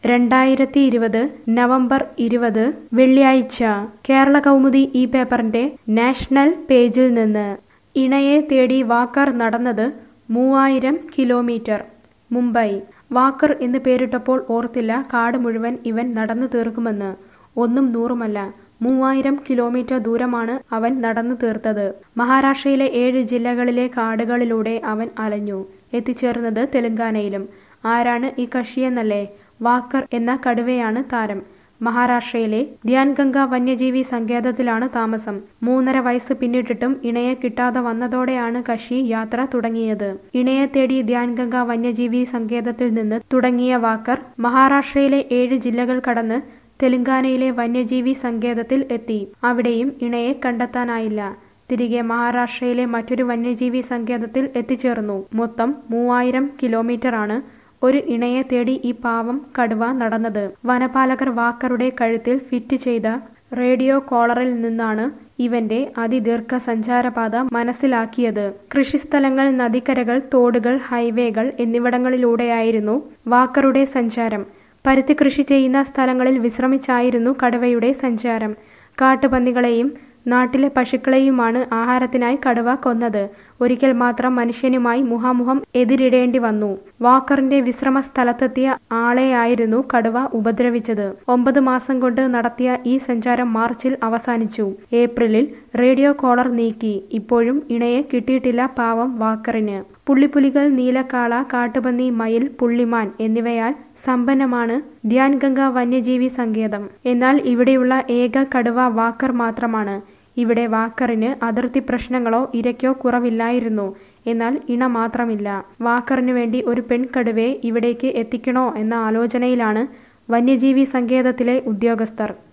രണ്ടായിരത്തി ഇരുപത് നവംബർ ഇരുപത് വെള്ളിയാഴ്ച കേരള കൗമുദി ഈ പേപ്പറിന്റെ നാഷണൽ പേജിൽ നിന്ന് ഇണയെ തേടി വാക്കർ നടന്നത് മൂവായിരം കിലോമീറ്റർ മുംബൈ വാക്കർ എന്ന് പേരിട്ടപ്പോൾ ഓർത്തില്ല കാട് മുഴുവൻ ഇവൻ നടന്നു തീർക്കുമെന്ന് ഒന്നും നൂറുമല്ല മൂവായിരം കിലോമീറ്റർ ദൂരമാണ് അവൻ നടന്നു തീർത്തത് മഹാരാഷ്ട്രയിലെ ഏഴ് ജില്ലകളിലെ കാടുകളിലൂടെ അവൻ അലഞ്ഞു എത്തിച്ചേർന്നത് തെലങ്കാനയിലും ആരാണ് ഈ കക്ഷിയെന്നല്ലേ വാക്കർ എന്ന കടുവയാണ് താരം മഹാരാഷ്ട്രയിലെ ധ്യാൻഗംഗ വന്യജീവി സങ്കേതത്തിലാണ് താമസം മൂന്നര വയസ്സ് പിന്നിട്ടിട്ടും ഇണയെ കിട്ടാതെ വന്നതോടെയാണ് കക്ഷി യാത്ര തുടങ്ങിയത് ഇണയെ തേടി ധ്യാൻഗംഗ വന്യജീവി സങ്കേതത്തിൽ നിന്ന് തുടങ്ങിയ വാക്കർ മഹാരാഷ്ട്രയിലെ ഏഴ് ജില്ലകൾ കടന്ന് തെലങ്കാനയിലെ വന്യജീവി സങ്കേതത്തിൽ എത്തി അവിടെയും ഇണയെ കണ്ടെത്താനായില്ല തിരികെ മഹാരാഷ്ട്രയിലെ മറ്റൊരു വന്യജീവി സങ്കേതത്തിൽ എത്തിച്ചേർന്നു മൊത്തം മൂവായിരം കിലോമീറ്ററാണ് ഒരു ഇണയെ തേടി ഈ പാവം കടുവ നടന്നത് വനപാലകർ വാക്കറുടെ കഴുത്തിൽ ഫിറ്റ് ചെയ്ത റേഡിയോ കോളറിൽ നിന്നാണ് ഇവന്റെ അതിദീർഘ സഞ്ചാരപാത മനസ്സിലാക്കിയത് കൃഷിസ്ഥലങ്ങൾ നദിക്കരകൾ തോടുകൾ ഹൈവേകൾ എന്നിവിടങ്ങളിലൂടെയായിരുന്നു വാക്കറുടെ സഞ്ചാരം പരുത്തി കൃഷി ചെയ്യുന്ന സ്ഥലങ്ങളിൽ വിശ്രമിച്ചായിരുന്നു കടുവയുടെ സഞ്ചാരം കാട്ടുപന്നികളെയും നാട്ടിലെ പശുക്കളെയുമാണ് ആഹാരത്തിനായി കടുവ കൊന്നത് ഒരിക്കൽ മാത്രം മനുഷ്യനുമായി മുഖാമുഖം എതിരിടേണ്ടി വന്നു വാക്കറിന്റെ വിശ്രമ സ്ഥലത്തെത്തിയ ആളെയായിരുന്നു കടുവ ഉപദ്രവിച്ചത് ഒമ്പത് മാസം കൊണ്ട് നടത്തിയ ഈ സഞ്ചാരം മാർച്ചിൽ അവസാനിച്ചു ഏപ്രിലിൽ റേഡിയോ കോളർ നീക്കി ഇപ്പോഴും ഇണയെ കിട്ടിയിട്ടില്ല പാവം വാക്കറിന് പുള്ളിപ്പുലികൾ നീലക്കാള കാട്ടുപന്നി മയിൽ പുള്ളിമാൻ എന്നിവയാൽ സമ്പന്നമാണ് ധ്യാൻഗംഗ വന്യജീവി സങ്കേതം എന്നാൽ ഇവിടെയുള്ള ഏക കടുവ വാക്കർ മാത്രമാണ് ഇവിടെ വാക്കറിന് അതിർത്തി പ്രശ്നങ്ങളോ ഇരയ്ക്കോ കുറവില്ലായിരുന്നു എന്നാൽ ഇണ മാത്രമില്ല വാക്കറിനു വേണ്ടി ഒരു പെൺകടുവയെ ഇവിടേക്ക് എത്തിക്കണോ എന്ന ആലോചനയിലാണ് വന്യജീവി സങ്കേതത്തിലെ ഉദ്യോഗസ്ഥർ